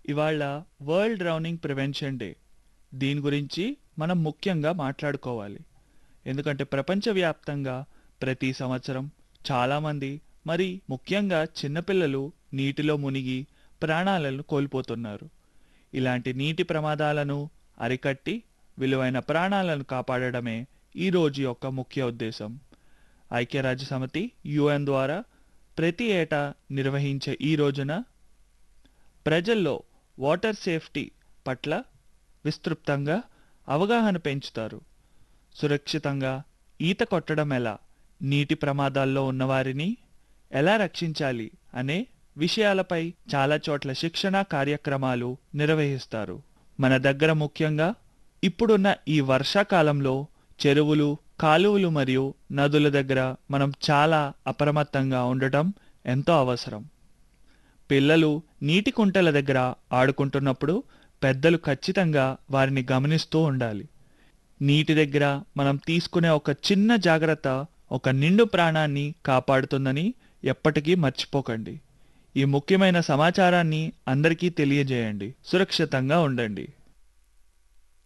ఇవాళ world drowning prevention day దీని గురించి మనం ముఖ్యంగా మాట్లాడుకోవాలి ఎందుకంటే ప్రపంచవ్యాప్తంగా ప్రతి సంవత్సరం చాలామంది మరి ముఖ్యంగా చిన్నపిల్లలు నీటిలో మునిగి ప్రాణాలను కోల్పోతున్నారు ఇలాంటి నీటి ప్రమాదాలను అరికట్టి విలువైన ప్రాణాలను కాపాడడమే ఈ రోజు యొక్క ముఖ్య ఉద్దేశం ఐక్యరాజ్య సమితి యుఎన్ ద్వారా ప్రతి ఏటా నిర్వహించే ఈ రోజున ప్రజల్లో వాటర్ సేఫ్టీ పట్ల విస్తృప్తంగా అవగాహన పెంచుతారు సురక్షితంగా ఈత కొట్టడం ఎలా నీటి ప్రమాదాల్లో ఉన్నవారిని ఎలా రక్షించాలి అనే విషయాలపై చాలా చోట్ల శిక్షణ కార్యక్రమాలు నిర్వహిస్తారు మన దగ్గర ముఖ్యంగా ఇప్పుడున్న ఈ వర్షాకాలంలో చెరువులు కాలువలు మరియు నదుల దగ్గర మనం చాలా అప్రమత్తంగా ఉండటం ఎంతో అవసరం పిల్లలు నీటి కుంటల దగ్గర ఆడుకుంటున్నప్పుడు పెద్దలు ఖచ్చితంగా వారిని గమనిస్తూ ఉండాలి నీటి దగ్గర మనం తీసుకునే ఒక చిన్న జాగ్రత్త ఒక నిండు ప్రాణాన్ని కాపాడుతుందని ఎప్పటికీ మర్చిపోకండి ఈ ముఖ్యమైన సమాచారాన్ని అందరికీ తెలియజేయండి సురక్షితంగా ఉండండి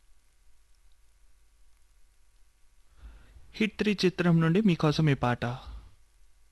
హిట్ త్రీ చిత్రం నుండి మీకోసం ఈ పాట